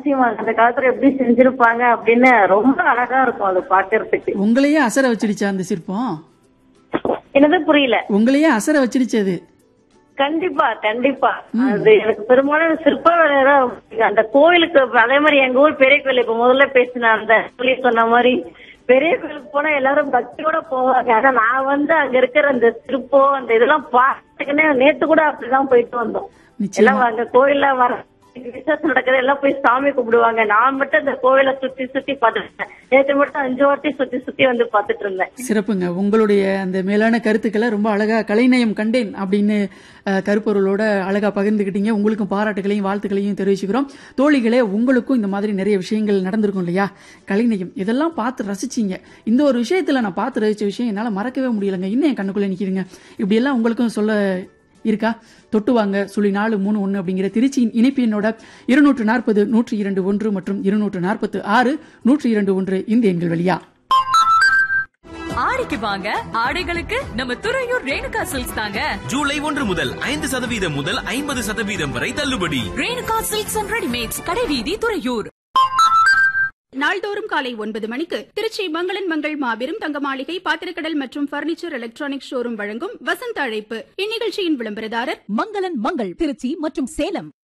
அதிசயமா அந்த காலத்துல எப்படி செஞ்சிருப்பாங்க அப்படின்னு ரொம்ப அழகா இருக்கும் அது பாக்குறதுக்கு உங்களையே அசர வச்சிடுச்சா அந்த சிற்பம் என்னது புரியல உங்களையே அசர வச்சிடுச்சு அது கண்டிப்பா கண்டிப்பா அது எனக்கு பெரும்பாலும் சிற்ப வேலை அந்த கோயிலுக்கு அதே மாதிரி எங்க ஊர் பெரிய கோயில் இப்ப முதல்ல பேசின அந்த சொல்லி சொன்ன மாதிரி பெரிய கோயிலுக்கு போனா எல்லாரும் பக்தியோட போவாங்க ஆனா நான் வந்து அங்க இருக்கிற அந்த சிற்பம் அந்த இதெல்லாம் பாத்துக்கினே நேத்து கூட அப்படிதான் போயிட்டு வந்தோம் நிச்சயமா எல்லாம் அங்க கோயில்ல வர விசேஷம் நடக்குது எல்லாம் போய் சாமி கும்பிடுவாங்க நான் மட்டும் இந்த கோயிலை சுத்தி சுத்தி பாத்துட்டேன் நேற்று மட்டும் அஞ்சு வாட்டி சுத்தி சுத்தி வந்து பாத்துட்டு இருந்தேன் சிறப்புங்க உங்களுடைய அந்த மேலான கருத்துக்களை ரொம்ப அழகா கலைநயம் கண்டேன் அப்படின்னு அஹ், கருப்பொருளோட அழகா பகிர்ந்துக்கிட்டீங்க உங்களுக்கும் பாராட்டுகளையும் வாழ்த்துக்களையும் தெரிவிச்சுக்கிறோம் தோழிகளே உங்களுக்கும் இந்த மாதிரி நிறைய விஷயங்கள் நடந்திருக்கும் இல்லையா கலைநயம் இதெல்லாம் பார்த்து ரசிச்சீங்க இந்த ஒரு விஷயத்துல நான் பார்த்து ரசிச்ச விஷயம் என்னால மறக்கவே முடியலங்க இன்னும் என் கண்ணுக்குள்ள நிக்கிறீங்க இப்படி எல்லாம் உங்களுக்கும் சொல்ல இருக்கா தொட்டு வாங்க சுழி நாலு மூணு ஒன்று அப்படிங்கிற திருச்சியின் இணைப்பு எண்ணோட இருநூற்று நாற்பது நூற்றி இரண்டு ஒன்று மற்றும் இருநூற்று நாற்பத்து ஆறு நூற்றி இரண்டு ஒன்று இந்த எண்கள் வழியா ஆடிக்கு வாங்க ஆடைகளுக்கு நம்ம துறையூர் ரேணுகா சில்க்ஸ் தாங்க ஜூலை ஒன்று முதல் ஐந்து சதவீதம் முதல் ஐம்பது சதவீதம் வரை தள்ளுபடி ரேணுகா சில்க்ஸ் அண்ட் ரெடிமேட்ஸ் கடைவீதி துறையூர் நாள்தோறும் காலை ஒன்பது மணிக்கு திருச்சி மங்களன் மங்கள் மாபெரும் தங்க மாளிகை பாத்திரக்கடல் மற்றும் பர்னிச்சர் எலக்ட்ரானிக் ஷோரூம் வழங்கும் வசந்த அழைப்பு இந்நிகழ்ச்சியின் விளம்பரதாரர் மங்களன் மங்கள் திருச்சி மற்றும் சேலம்